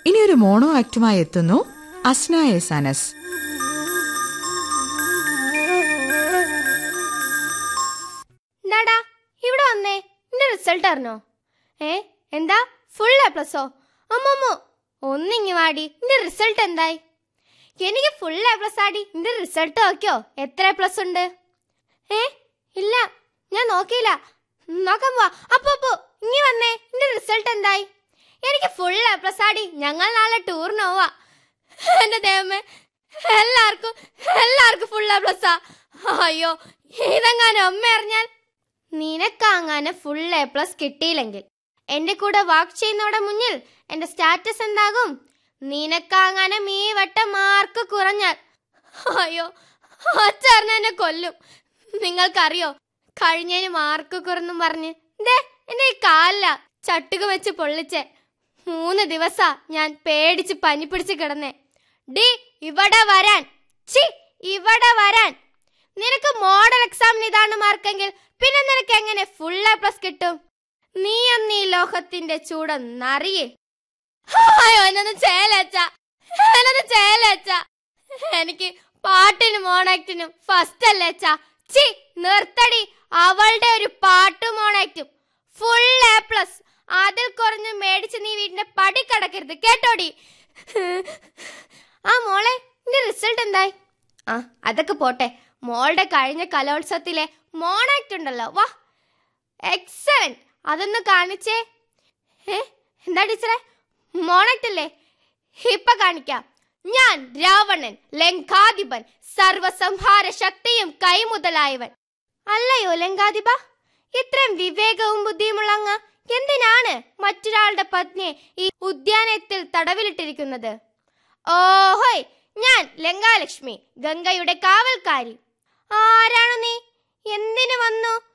ഇനി ഒരു മോണോ ആക്ടുമായി എത്തുന്നു അസ്ന എസ് അനസ് എന്താടാ ഇവിടെ വന്നേ നിന്റെ റിസൾട്ട് അറിഞ്ഞോ ഏ എന്താ ഫുൾ എ പ്ലസോ അമ്മമ്മോ ഒന്നിങ്ങി വാടി നിന്റെ റിസൾട്ട് എന്തായി എനിക്ക് ഫുൾ എ പ്ലസ് ആടി നിന്റെ റിസൾട്ട് നോക്കിയോ എത്ര പ്ലസ് ഉണ്ട് ഏ ഇല്ല ഞാൻ നോക്കിയില്ല നോക്കാൻ പോവാ അപ്പൊ അപ്പൊ ഇങ്ങി വന്നേ നിന്റെ റിസൾട്ട് എന്തായി എനിക്ക് ഫുൾ എ പ്ലസ് ആടി ഞങ്ങൾ നാളെ ടൂറിന് പോവാ എന്റെ ദൈവമേ എല്ലാവർക്കും എല്ലാവർക്കും ഫുൾ എ പ്ലസ്സാ അയ്യോ ഇതെങ്ങാനും അമ്മ അറിഞ്ഞാൽ നിനക്കങ്ങനെ ഫുൾ എ പ്ലസ് കിട്ടിയില്ലെങ്കിൽ എന്റെ കൂടെ വാക്ക് ചെയ്യുന്നവരുടെ മുന്നിൽ എന്റെ സ്റ്റാറ്റസ് എന്താകും നിനക്കങ്ങനെ ഈ വട്ടം മാർക്ക് കുറഞ്ഞാൽ അയ്യോ അച്ചറിഞ്ഞ എന്നെ കൊല്ലും നിങ്ങൾക്കറിയോ കഴിഞ്ഞതിന് മാർക്ക് കുറന്നും പറഞ്ഞ് ദേ എന്റെ ഈ കാലില ചട്ടുക വെച്ച് പൊള്ളിച്ചേ മൂന്ന് ദിവസാ ഞാൻ പേടിച്ച് പനി പിടിച്ച് കിടന്നേ ഡി ഇവിടെ വരാൻ ചി ഇവിടെ വരാൻ നിനക്ക് മോഡൽ എക്സാമിന് ഇതാണ് മാർക്കെങ്കിൽ പിന്നെ നിനക്ക് എങ്ങനെ ഫുൾ എ പ്ലസ് കിട്ടും നീ ഒന്ന് ഈ ലോകത്തിന്റെ ചൂടൊന്നറിയേ അയ്യോ എന്നൊന്ന് ചേലച്ച എന്നൊന്ന് ചേലച്ച എനിക്ക് പാട്ടിനും മോണാക്ടിനും ഫസ്റ്റ് അല്ലേ അച്ഛാ ചി നിർത്തടി അവളുടെ ഒരു പാട്ടും മോണാക്റ്റും ഫുൾ എ പ്ലസ് അതിൽ കുറഞ്ഞ് മേടിച്ച് നീ വീടിന്റെ പടി കടക്കരുത് കേട്ടോടി ആ മോളെ നിന്റെ റിസൾട്ട് എന്തായി ആ അതൊക്കെ പോട്ടെ മോളുടെ കഴിഞ്ഞ കലോത്സവത്തിലെ മോണാക്ട് ഉണ്ടല്ലോ വാ എക്സലന്റ് അതൊന്ന് കാണിച്ചേ ഏ എന്താ ടീച്ചറെ മോണാക്ട് അല്ലേ ഇപ്പൊ കാണിക്കാം ഞാൻ രാവണൻ ലങ്കാധിപൻ സർവസംഹാര ശക്തിയും കൈമുതലായവൻ അല്ലയോ ലങ്കാധിപ ഇത്രയും വിവേകവും ബുദ്ധിയുമുള്ള അങ്ങ് എന്തിനാണ് മറ്റൊരാളുടെ പത്നിയെ ഈ ഉദ്യാനത്തിൽ തടവിലിട്ടിരിക്കുന്നത് ഓഹോയ് ഞാൻ ലങ്കാലക്ഷ്മി ഗംഗയുടെ കാവൽക്കാരി ആരാണ് നീ എന്തിനു വന്നു